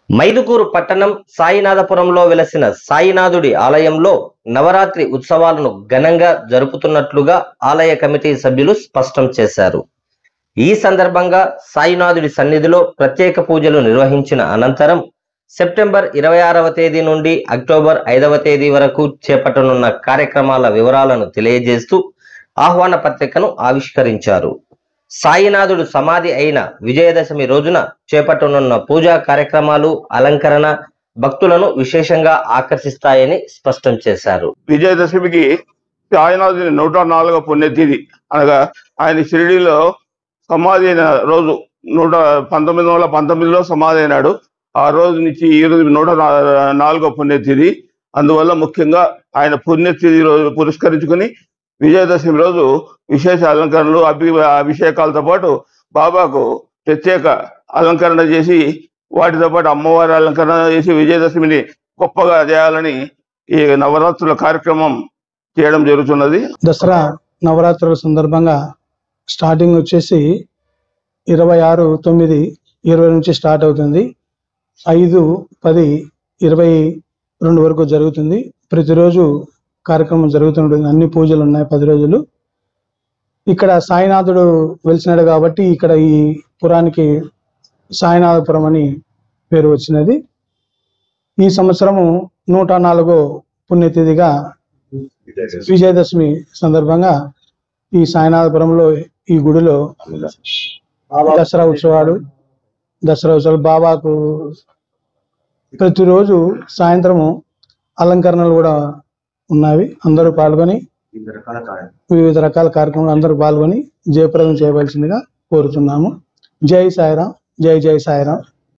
మైదుకూరు పట్టణం సాయినాథపురంలో వెలసిన సాయినాథుడి ఆలయంలో నవరాత్రి ఉత్సవాలను ఘనంగా జరుపుతున్నట్లుగా ఆలయ కమిటీ సభ్యులు స్పష్టం చేశారు ఈ సందర్భంగా సాయినాథుడి సన్నిధిలో ప్రత్యేక పూజలు నిర్వహించిన అనంతరం సెప్టెంబర్ ఇరవై ఆరవ తేదీ నుండి అక్టోబర్ ఐదవ తేదీ వరకు చేపట్టనున్న కార్యక్రమాల వివరాలను తెలియజేస్తూ ఆహ్వాన పత్రికను ఆవిష్కరించారు సాయినాథుడు సమాధి అయిన విజయదశమి రోజున చేపట్టనున్న పూజా కార్యక్రమాలు అలంకరణ భక్తులను విశేషంగా ఆకర్షిస్తాయని స్పష్టం చేశారు విజయదశమికి సాయినాథుని నూట నాలుగో పుణ్యతిథి అనగా ఆయన షిరిడీలో సమాధి అయిన రోజు నూట పంతొమ్మిది వందల పంతొమ్మిదిలో సమాధి అయినాడు ఆ రోజు నుంచి ఈ రోజు నూట నా- నాలుగో పుణ్యతిథి అందువల్ల ముఖ్యంగా ఆయన పుణ్యతిథి రోజు పురస్కరించుకుని విజయదశమి రోజు విశేష అలంకరణలు అభి అభిషేకాలతో పాటు బాబాకు ప్రత్యేక అలంకరణ చేసి వాటితో పాటు అమ్మవారి అలంకరణ చేసి విజయదశమిని గొప్పగా చేయాలని ఈ నవరాత్రుల కార్యక్రమం చేయడం జరుగుతున్నది దసరా నవరాత్రుల సందర్భంగా స్టార్టింగ్ వచ్చేసి ఇరవై ఆరు తొమ్మిది ఇరవై నుంచి స్టార్ట్ అవుతుంది ఐదు పది ఇరవై రెండు వరకు జరుగుతుంది ప్రతిరోజు కార్యక్రమం జరుగుతుంటుంది అన్ని పూజలు ఉన్నాయి పది రోజులు ఇక్కడ సాయినాథుడు వెలిసినాడు కాబట్టి ఇక్కడ ఈ పురానికి సాయినాథపురం అని పేరు వచ్చినది ఈ సంవత్సరము నూట నాలుగో పుణ్యతిథిగా విజయదశమి సందర్భంగా ఈ సాయినాథపురంలో ఈ గుడిలో దసరా ఉత్సవాలు దసరా ఉత్సవాలు బాబాకు ప్రతిరోజు సాయంత్రము అలంకరణలు కూడా ఉన్నవి అందరూ పాల్గొని వివిధ రకాల కార్యక్రమాలు అందరూ పాల్గొని జయప్రదం చేయవలసిందిగా కోరుతున్నాము జై సాయిరాం జై జై సాయిరాం